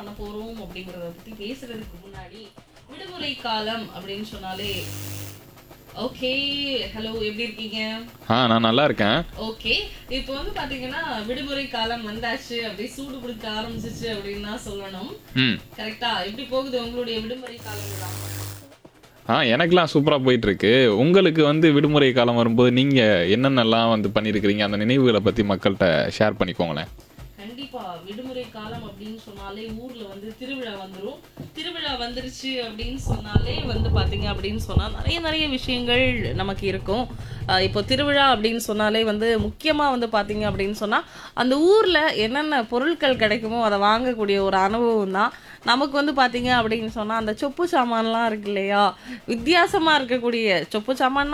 பண்ண போறோம் அப்படிங்கறத பத்தி பேசுறதுக்கு முன்னாடி விடுமுறை காலம் அப்படின்னு சொன்னாலே ஓகே ஹலோ எப்படி இருக்கீங்க ஆ நான் நல்லா இருக்கேன் ஓகே இப்போ வந்து பாத்தீங்கன்னா விடுமுறை காலம் வந்தாச்சு அப்படியே சூடு பிடிக்க ஆரம்பிச்சிச்சு அப்படின்னு தான் சொல்லணும் ம் கரெக்டா எப்படி போகுது உங்களுடைய விடுமுறை காலம் ஆ எனக்கெல்லாம் சூப்பராக போயிட்டு இருக்கு உங்களுக்கு வந்து விடுமுறை காலம் வரும்போது நீங்கள் என்னென்னலாம் வந்து பண்ணியிருக்கிறீங்க அந்த நினைவுகளை பற்றி மக்கள்கிட்ட ஷேர் பண்ணிக்கோங்களேன் கண்டிப்பா விடுமுறை காலம் அப்படின்னு சொன்னாலே ஊர்ல வந்து திருவிழா வந்துரும் திருவிழா வந்துருச்சு அப்படின்னு சொன்னாலே வந்து பாத்தீங்க அப்படின்னு சொன்னா நிறைய நிறைய விஷயங்கள் நமக்கு இருக்கும் ஆஹ் இப்போ திருவிழா அப்படின்னு சொன்னாலே வந்து முக்கியமா வந்து பாத்தீங்க அப்படின்னு சொன்னா அந்த ஊர்ல என்னென்ன பொருட்கள் கிடைக்குமோ அதை வாங்கக்கூடிய ஒரு அனுபவம் தான் நமக்கு வந்து பாத்தீங்க அப்படின்னு சொன்னா அந்த சொப்பு சாமான்லாம் இருக்கு இல்லையா வித்தியாசமா இருக்கக்கூடிய சொப்பு சாமான்னா